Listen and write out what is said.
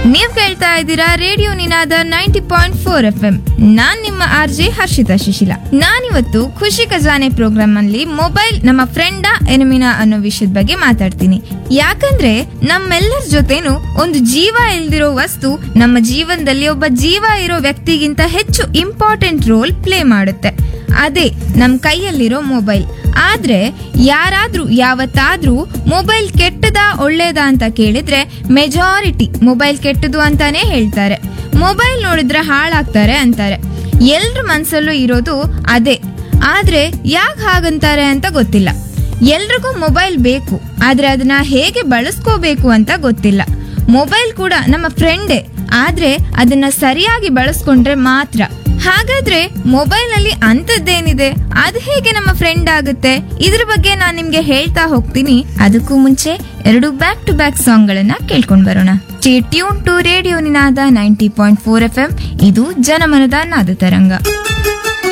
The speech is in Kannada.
ನೀವ್ ಕೇಳ್ತಾ ಇದ್ದೀರಾ radio Ninaada ninety point four F M ನಾನ್ ನಿಮ್ಮ ಆರ್ ಜೆ ಹರ್ಷಿತಾ ಶಿಶಿಲ ನಾನಿವತ್ತು ಖುಷಿ ಖಜಾನೆ ಪ್ರೋಗ್ರಾಮ್ ಅಲ್ಲಿ ಮೊಬೈಲ್ ನಮ್ಮ ಫ್ರೆಂಡಾ ಎನಿಮಿನಾ ಅನ್ನೋ ವಿಷಯದ ಬಗ್ಗೆ ಮಾತಾಡ್ತೀನಿ ಯಾಕಂದ್ರೆ ನಮ್ಮೆಲ್ಲರ ಜೊತೆನೂ ಒಂದು ಜೀವ ಇಲ್ದಿರೋ ವಸ್ತು ನಮ್ಮ ಜೀವನದಲ್ಲಿ ಒಬ್ಬ ಜೀವ ಇರೋ ವ್ಯಕ್ತಿಗಿಂತ ಹೆಚ್ಚು ಇಂಪಾರ್ಟೆಂಟ್ ರೋಲ್ ಪ್ಲೇ ಮಾಡುತ್ತೆ ಅದೇ ನಮ್ ಕೈಯಲ್ಲಿರೋ ಮೊಬೈಲ್ ಆದ್ರೆ ಯಾರಾದ್ರೂ ಯಾವತ್ತಾದ್ರೂ ಮೊಬೈಲ್ ಕೆಟ್ಟದಾ ಒಳ್ಳೇದಾ ಅಂತ ಕೇಳಿದ್ರೆ ಮೆಜಾರಿಟಿ ಮೊಬೈಲ್ ಕೆಟ್ಟದು ಅಂತಾನೆ ಹೇಳ್ತಾರೆ ಮೊಬೈಲ್ ನೋಡಿದ್ರೆ ಹಾಳಾಗ್ತಾರೆ ಅಂತಾರೆ ಎಲ್ರ ಮನ್ಸಲ್ಲೂ ಇರೋದು ಅದೇ ಆದ್ರೆ ಯಾಕೆ ಹಾಗಂತಾರೆ ಅಂತ ಗೊತ್ತಿಲ್ಲ ಎಲ್ರಿಗೂ ಮೊಬೈಲ್ ಬೇಕು ಆದ್ರೆ ಅದನ್ನ ಹೇಗೆ ಬಳಸ್ಕೋಬೇಕು ಅಂತ ಗೊತ್ತಿಲ್ಲ ಮೊಬೈಲ್ ಕೂಡ ನಮ್ಮ ಫ್ರೆಂಡೇ ಆದ್ರೆ ಅದನ್ನ ಸರಿಯಾಗಿ ಬಳಸ್ಕೊಂಡ್ರೆ ಮಾತ್ರ ಹಾಗಾದ್ರೆ ಮೊಬೈಲ್ ಅಲ್ಲಿ ಅಂತದ್ದೇನಿದೆ ಅದು ಹೇಗೆ ನಮ್ಮ ಫ್ರೆಂಡ್ ಆಗುತ್ತೆ ಇದ್ರ ಬಗ್ಗೆ ನಾನು ನಿಮ್ಗೆ ಹೇಳ್ತಾ ಹೋಗ್ತೀನಿ ಅದಕ್ಕೂ ಮುಂಚೆ ಎರಡು ಬ್ಯಾಕ್ ಟು ಬ್ಯಾಕ್ ಸಾಂಗ್ ಗಳನ್ನ ಕೇಳ್ಕೊಂಡ್ ಬರೋಣ tune to radio Ninaada ninety point four F M ಇದು ಜನಮನದ ನಾದ ತರಂಗ